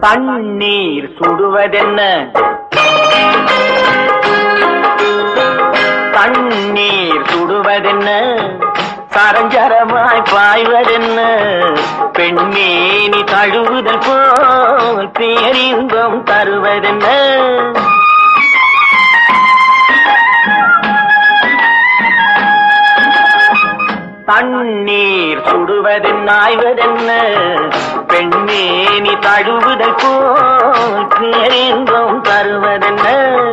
தண்ணீர் சுடுவதென்ன தண்ணீர் சுடுவதென்ன சரஞ்சரமாய் பாய்வதென்ன பெண்மேனி தழுவுதல் போல் பேரின்பம் தருவதென்ன தண்ணீர் சுடுவதென்ன ஆய்வதென்ன பெண்மேனி தழுவுதல் போல் பேரின்பம் தருவதென்ன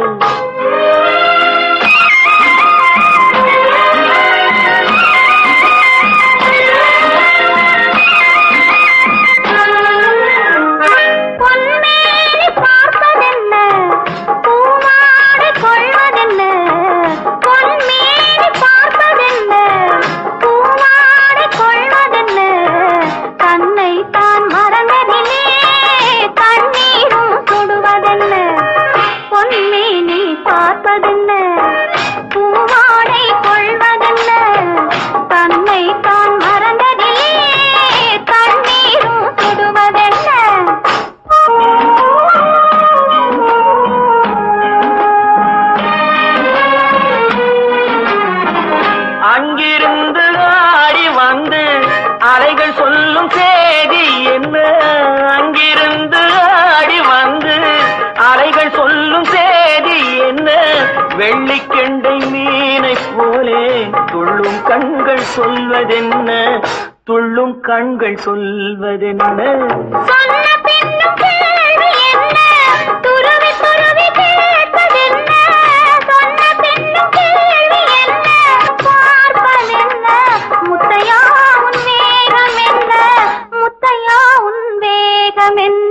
பொன்மேனி பார்ப்பதென்ன பூமாடு கொள்வதென்ன பொன்மேனி பார்ப்பதென்ன பூமாடு கொள்வதென்ன தன்னை தான் மறந்ததிலே தண்ணீரும் சுடுவதென்ன பொன்மேனி பார்ப்பதென்ன பூமாடை கொள்வதென்ன தன்னை தான் மறந்ததிலே தண்ணீரும் சுடுவதென்ன அங்கிருந்து ஆடி வந்து அலைகள் சொல்லும் செய்தி என்ன அங்கிருந்து ஆடி வந்து அலைகள் சொல்லும் செய்தி என்ன வெள்ளிக்கெண்டை மீனை போலே துள்ளும் கண்கள் சொல்வதென்ன துள்ளும் கண்கள் சொல்வதென்ன சொன்ன பின்னும் கேள்வி என்ன துருவி துருவி கேட்பதென்ன சொன்ன பின்னும் கேள்வி என்ன பார்ப்பதென்ன முத்தையா உன் வேகம் என்ன முத்தையா உன் வேகம் என்ன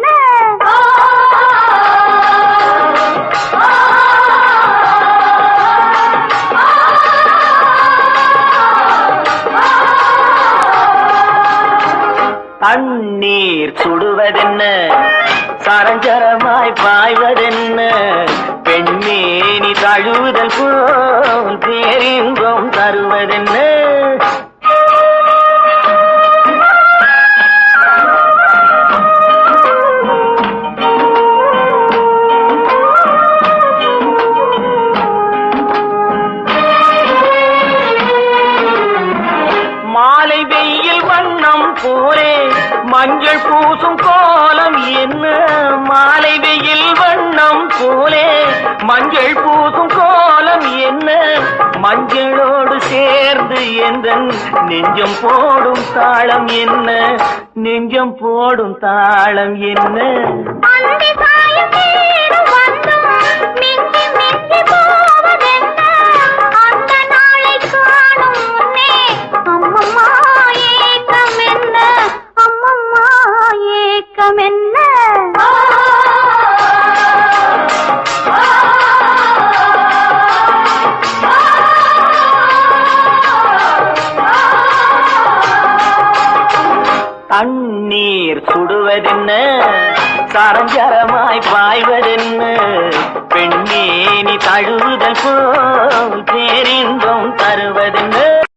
தண்ணீர் சுடுவதென்ன சரஞ்சரமாய் பாய்வதென்ன பெண்மேனி தழுவுதல் போல் பேரின்பம் தருவதென்ன மாலை வெயில் வண்ணம் போலே மஞ்சள் பூசும் கோலம் என்ன மாலை வெயில் வண்ணம் போலே மஞ்சள் பூசும் கோலம் என்ன மஞ்சளோடு சேர்ந்து எந்தன் நெஞ்சம் போடும் தாளம் என்ன நெஞ்சம் போடும் தாளம் என்ன அந்தி சாயும் நேரம் வந்தும் மிஞ்சி மிஞ்சி போவதென்ன? அந்த நாளை காணும் முன்னே அம்மம்மா ஏக்கம் என்ன? அம்மம்மா ஏக்கம் என்ன? தண்ணீர் சுடுவதென்ன சரஞ்சரமாய் பாய்வதென்ன பெண்மேனி தழுவுதல் போல் பேரின்பம் தருவதென்ன